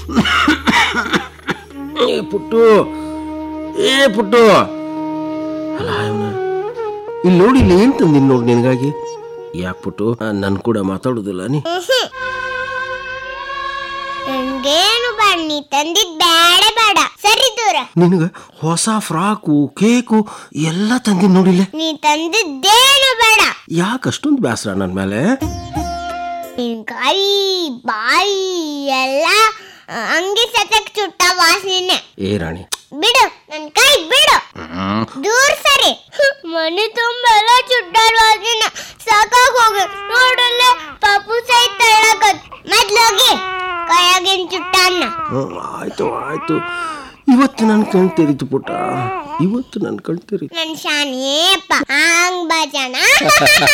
ಏ ಪುಟ್ಟು ಏ ಪುಟ್ಟು ಅಲ್ಲ ಇವ್ನ ಇಲ್ಲಿ ನೋಡಿ ಇಲ್ಲಿ ಏನು ತಂದಿನಿ ನೋಡಿ ನಿನಗಾಗಿ ಯಾಕೆ ಪುಟ್ಟು ನನ್ನ ಕೂಡ ಮಾತಾಡೋದಿಲ್ಲ ನೀ ನನ್ಗೇನು ಬೇಡ ನೀ ತಂದಿದ್ ಬೇಡ ಬೇಡ ಸರಿ ದೂರ ನಿನಗೆ ಹೊಸ ಫ್ರಾಕು ಕೇಕು ಎಲ್ಲ ತಂದಿನಿ ನೋಡಿಲ್ಲ ನೀ ತಂದಿದ್ದೇನು ಬೇಡ ಯಾಕೆ ಅಷ್ಟೊಂದು ಬೇಸರ ನನ್ನ ಮೇಲೆ ನಿನ್ ಕೈ ಬಾಯಿ ಎಲ್ಲ ಆ, ಅಂಗಿ ಸತಕ್ ಚುಟ್ಟ ವಾಸನೆ ಏ ರಾಣಿ ಬಿಡು ನನ್ ಕೈ ಬಿಡು ದೂರ ಸರಿ ಮನೆ ತುಂಬ ಎಲ್ಲ ಚುಟ್ಟಾರ ವಾಸನೆ ಸಾಕಾಗ್ ಹೋಗಿ ನೋಡಲ್ಲ ಪಾಪು ಸೈ ತಳ್ಳಕತ್ ಮೊದ್ಲೋಗಿ ಕೈಯಾಗಿನ್ ಚುಟ್ಟ ಅನ್ನ ಹ್ಮ್, ಆಯ್ತು ಆಯ್ತು ಇವತ್ತು ನನ್ನ ಕಣ್ ತೆರೀತು ಪುಟ್ಟ ಇವತ್ತು ನನ್ನ ಕಣ್ ತೆರೀತು ನನ್ ಶಾನಿಯಪ್ಪ ಹಂಗ್ ಬಾಜಣ